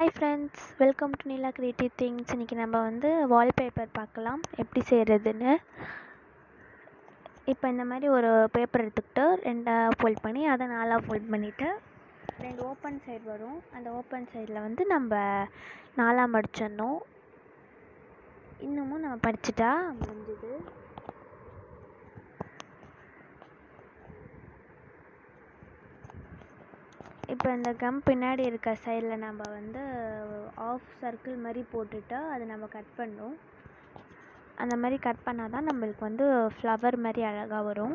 hi friends welcome to Neela creative things இன்றைக்கி நம்ம வந்து வால்பேப்பர் பார்க்கலாம் எப்படி செய்கிறதுன்னு இப்போ இந்த மாதிரி ஒரு பேப்பர் எடுத்துக்கிட்டு ரெண்டாக ஃபோல்ட் பண்ணி அதை நாலாக ஃபோல்ட் பண்ணிவிட்டு ரெண்டு ஓப்பன் சைடு வரும் அந்த ஓப்பன் சைடில் வந்து நம்ம நாலாக மடிச்சிடணும் இன்னமும் நம்ம படிச்சுட்டா முடிஞ்சுது இப்போ இந்த கம் பின்னாடி இருக்க சைடில் நம்ம வந்து ஆஃப் சர்க்கிள் மாதிரி போட்டுட்டு அதை நம்ம கட் பண்ணணும் அந்த மாதிரி கட் பண்ணால் தான் நம்மளுக்கு வந்து ஃப்ளவர் மாதிரி அழகாக வரும்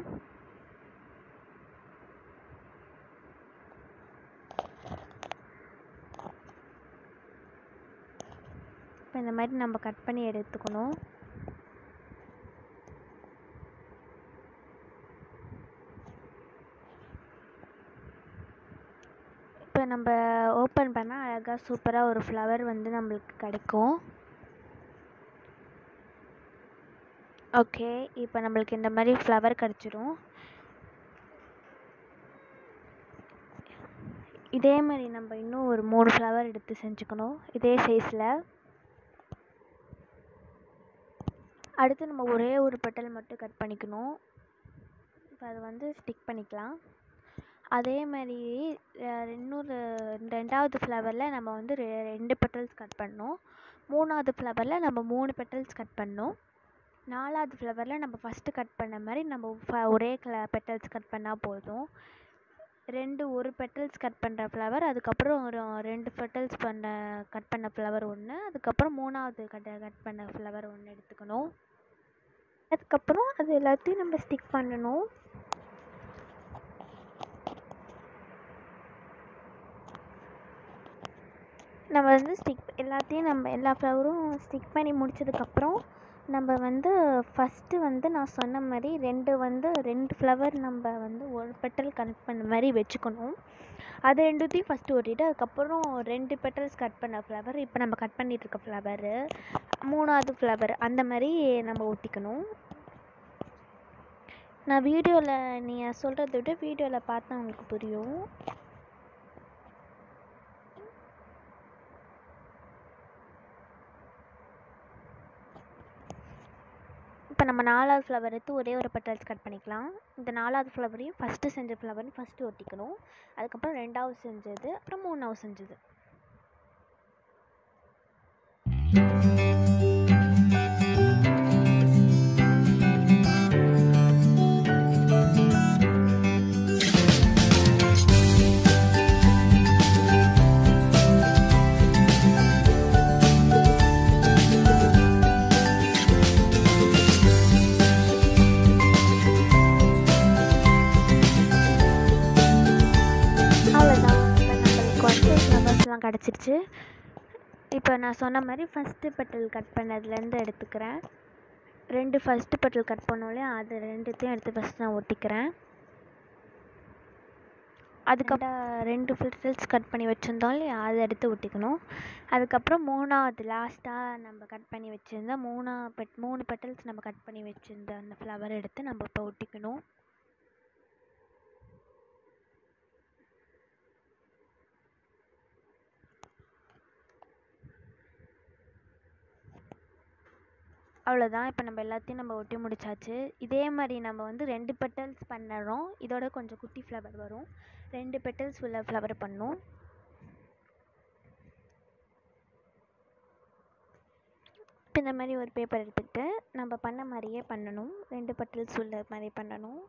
இப்போ இந்த மாதிரி நம்ம கட் பண்ணி எடுத்துக்கணும் இப்போ நம்ம ஓப்பன் பண்ணால் அழகாக சூப்பராக ஒரு ஃப்ளவர் வந்து நம்மளுக்கு கிடைக்கும் ஓகே இப்போ நம்மளுக்கு இந்த மாதிரி ஃப்ளவர் கிடச்சிரும் இதே மாதிரி நம்ம இன்னும் ஒரு மூணு ஃப்ளவர் எடுத்து செஞ்சுக்கணும் இதே சைஸில் அடுத்து நம்ம ஒரே ஒரு பெட்டல் மட்டும் கட் பண்ணிக்கணும் இப்போ அதை வந்து ஸ்டிக் பண்ணிக்கலாம் அதே மாதிரி இன்னொரு ரெண்டாவது ஃப்ளவரில் நம்ம வந்து ரெ ரெண்டு பெட்டல்ஸ் கட் பண்ணோம் மூணாவது ஃப்ளவரில் நம்ம மூணு பெட்டல்ஸ் கட் பண்ணோம் நாலாவது ஃப்ளவரில் நம்ம ஃபஸ்ட்டு கட் பண்ண மாதிரி நம்ம ஃப ஒரே கல பெட்டல்ஸ் கட் பண்ணால் போதும் ரெண்டு ஒரு பெட்டல்ஸ் கட் பண்ணுற ஃப்ளவர் அதுக்கப்புறம் ஒரு ரெண்டு பெட்டல்ஸ் பண்ண கட் பண்ண ஃப்ளவர் ஒன்று அதுக்கப்புறம் மூணாவது கட் கட் பண்ண ஃப்ளவர் ஒன்று எடுத்துக்கணும் அதுக்கப்புறம் அது எல்லாத்தையும் நம்ம ஸ்டிக் பண்ணணும் நம்ம வந்து ஸ்டிக் எல்லாத்தையும் நம்ம எல்லா ஃப்ளவரும் ஸ்டிக் பண்ணி முடிச்சதுக்கப்புறம் நம்ம வந்து ஃபஸ்ட்டு வந்து நான் சொன்ன மாதிரி ரெண்டு வந்து ரெண்டு ஃப்ளவர் நம்ம வந்து ஒரு பெட்டல் கட் பண்ண மாதிரி வச்சுக்கணும் அது ரெண்டுத்தையும் ஃபஸ்ட்டு ஒட்டிட்டு அதுக்கப்புறம் ரெண்டு பெட்டல்ஸ் கட் பண்ண ஃப்ளவர் இப்போ நம்ம கட் பண்ணிகிட்ருக்க ஃப்ளவரு மூணாவது ஃப்ளவர் அந்த மாதிரி நம்ம ஒட்டிக்கணும் நான் வீடியோவில் நீங்கள் சொல்கிறத விட வீடியோவில் பார்த்தா உங்களுக்கு புரியும் இப்போ நம்ம நாலாவது ஃப்ளவர் எடுத்து ஒரே ஒரு பெட்டல்ஸ் கட் பண்ணிக்கலாம் இந்த நாலாவது ஃப்ளவரையும் ஃபஸ்ட்டு செஞ்ச ஃப்ளவரையும் ஃபஸ்ட்டு ஒட்டிக்கணும் அதுக்கப்புறம் ரெண்டாவது செஞ்சது அப்புறம் மூணாவது செஞ்சது அவ்வளோதான் இப்போ நம்மளுக்கு வந்து ஃப்ளவர்ஸ்லாம் கிடச்சிருச்சு இப்போ நான் சொன்ன மாதிரி ஃபஸ்ட்டு பெட்டல் கட் பண்ணதுலேருந்து எடுத்துக்கிறேன் ரெண்டு ஃபஸ்ட்டு பெட்டல் கட் பண்ணோம் இல்லையா அது ரெண்டுத்தையும் எடுத்து ஃபஸ்ட் நான் ஒட்டிக்கிறேன் அதுக்கப்புறம் ரெண்டு பெட்டல்ஸ் கட் பண்ணி வச்சுருந்தோம் இல்லையா அதை எடுத்து ஒட்டிக்கணும் அதுக்கப்புறம் மூணாவது லாஸ்ட்டாக நம்ம கட் பண்ணி வச்சுருந்த மூணா பெட் மூணு பெட்டல்ஸ் நம்ம கட் பண்ணி வச்சுருந்த அந்த ஃப்ளவர் எடுத்து நம்ம இப்போ ஒட்டிக்கணும் அவ்வளோதான் இப்போ நம்ம எல்லாத்தையும் நம்ம ஒட்டி முடிச்சாச்சு இதே மாதிரி நம்ம வந்து ரெண்டு பெட்டல்ஸ் பண்ணுறோம் இதோட கொஞ்சம் குட்டி ஃப்ளவர் வரும் ரெண்டு பெட்டல்ஸ் உள்ள ஃப்ளவர் பண்ணணும் இப்போ இந்த மாதிரி ஒரு பேப்பர் எடுத்துக்கிட்டு நம்ம பண்ண மாதிரியே பண்ணணும் ரெண்டு பெட்டல்ஸ் உள்ள மாதிரி பண்ணணும்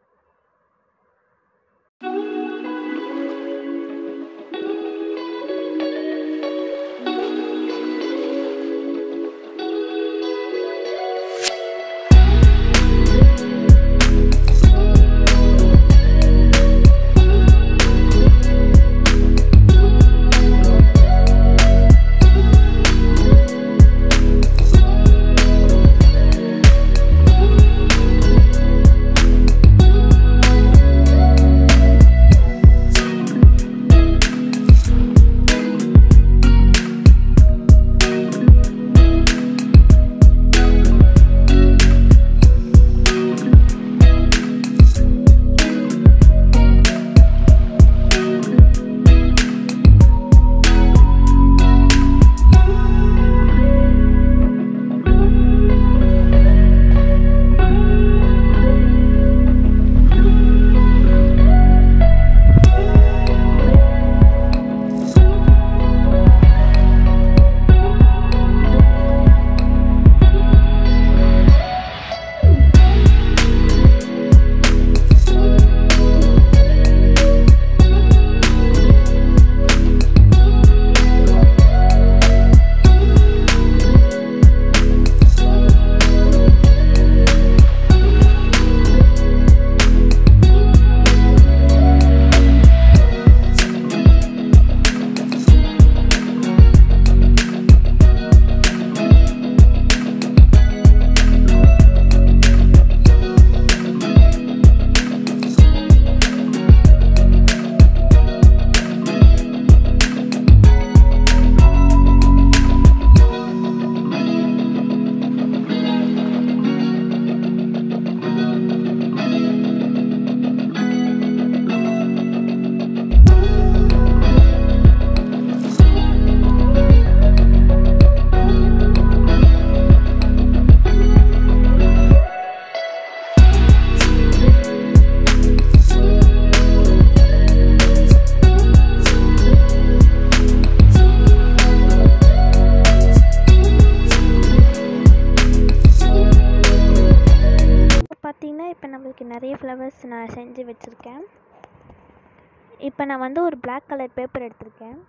ஃப்ளவர்ஸ் நான் செஞ்சு வச்சுருக்கேன் இப்போ நான் வந்து ஒரு பிளாக் கலர் பேப்பர் எடுத்திருக்கேன்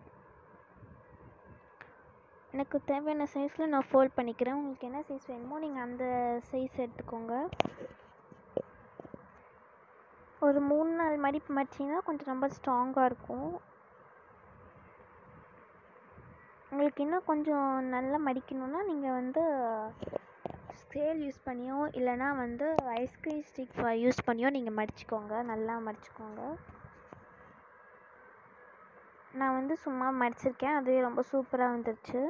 எனக்கு தேவையான சைஸில் நான் ஃபோல்ட் பண்ணிக்கிறேன் உங்களுக்கு என்ன சைஸ் வேணுமோ நீங்கள் அந்த சைஸ் எடுத்துக்கோங்க ஒரு மூணு நாலு மடிப்பு மடிச்சிங்கன்னா கொஞ்சம் ரொம்ப ஸ்ட்ராங்காக இருக்கும் உங்களுக்கு இன்னும் கொஞ்சம் நல்லா மடிக்கணுன்னா நீங்கள் வந்து ஸ்கேல் யூஸ் பண்ணியோ இல்லைனா வந்து ஐஸ்கிரீம் ஸ்டிக் யூஸ் பண்ணியோ நீங்கள் மடிச்சுக்கோங்க நல்லா மடிச்சுக்கோங்க நான் வந்து சும்மா மடிச்சிருக்கேன் அதுவே ரொம்ப சூப்பராக வந்துருச்சு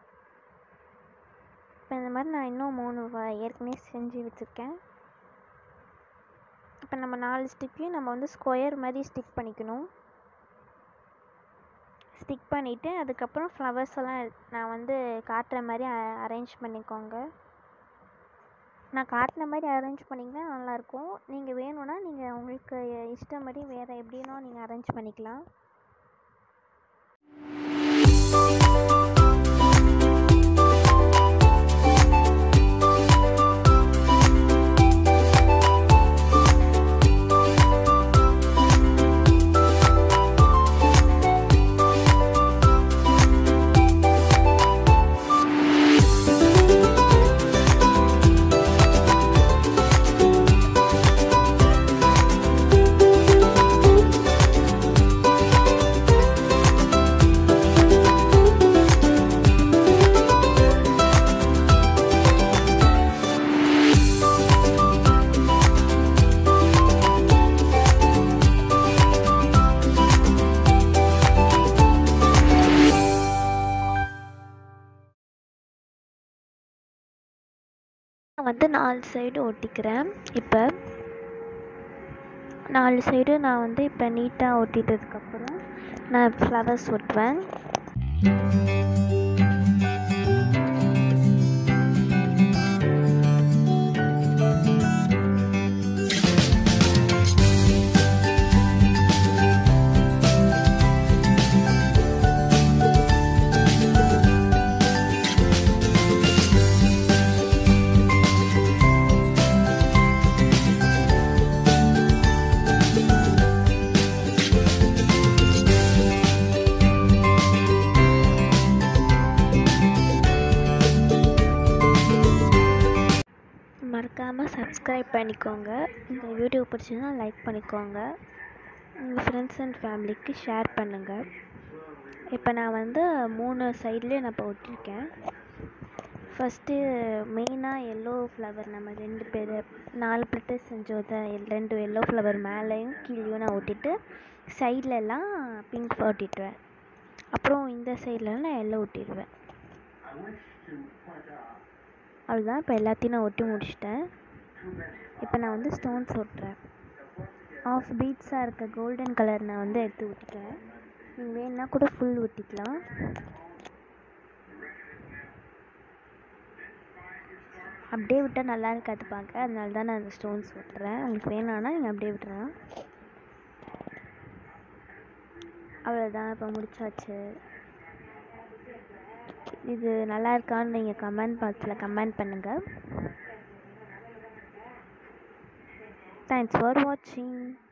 இப்போ இந்த மாதிரி நான் இன்னும் மூணு ஏற்கனவே செஞ்சு வச்சுருக்கேன் இப்போ நம்ம நாலு ஸ்டிக்கையும் நம்ம வந்து ஸ்கொயர் மாதிரி ஸ்டிக் பண்ணிக்கணும் ஸ்டிக் பண்ணிவிட்டு அதுக்கப்புறம் ஃப்ளவர்ஸ் எல்லாம் நான் வந்து காட்டுற மாதிரி அரேஞ்ச் பண்ணிக்கோங்க நான் காட்டின மாதிரி அரேஞ்ச் பண்ணிங்கன்னா நல்லாயிருக்கும் நீங்கள் வேணும்னா நீங்கள் உங்களுக்கு இஷ்டம் மாதிரி வேறு எப்படின்னா நீங்கள் அரேஞ்ச் பண்ணிக்கலாம் நான் வந்து நாலு சைடு ஒட்டிக்கிறேன் இப்போ நாலு சைடு நான் வந்து இப்போ நீட்டாக ஒட்டிட்டதுக்கப்புறம் நான் ஃப்ளவர்ஸ் ஒட்டுவேன் மறக்காமல் சப்ஸ்கிரைப் பண்ணிக்கோங்க இந்த வீடியோ பிடிச்சதுன்னா லைக் பண்ணிக்கோங்க உங்கள் ஃப்ரெண்ட்ஸ் அண்ட் ஃபேமிலிக்கு ஷேர் பண்ணுங்கள் இப்போ நான் வந்து மூணு சைட்லேயும் நான் இப்போ ஒட்டியிருக்கேன் ஃபஸ்ட்டு மெயினாக எல்லோ ஃப்ளவர் நம்ம ரெண்டு பேர் நாலு பிளட்டர் செஞ்சோத ரெண்டு எல்லோ ஃப்ளவர் மேலேயும் கீழேயும் நான் ஒட்டிட்டு சைட்லலாம் பிங்க் ஒட்டிட்டுவேன் அப்புறம் இந்த சைட்லலாம் நான் எல்லோ ஒட்டிடுவேன் அவ்வளோதான் இப்போ எல்லாத்தையும் நான் ஒட்டி முடிச்சிட்டேன் இப்போ நான் வந்து ஸ்டோன்ஸ் ஒட்டுறேன் ஆஃப் பீட்ஸாக இருக்க கோல்டன் கலர் நான் வந்து எடுத்து ஒட்டிக்கிறேன் நீங்கள் வேணுன்னா கூட ஃபுல் ஒட்டிக்கலாம் அப்படியே விட்டால் நல்லா இருக்காது பார்க்க அதனால தான் நான் அந்த ஸ்டோன்ஸ் ஒட்டுறேன் உங்களுக்கு வேணான்னா நீங்கள் அப்படியே விட்டுறலாம் அவ்வளோதான் இப்போ முடிச்சாச்சு இது நல்லா இருக்கான்னு நீங்கள் கமெண்ட் பாக்ஸில் கமெண்ட் பண்ணுங்கள் தேங்க்ஸ் ஃபார் வாட்சிங்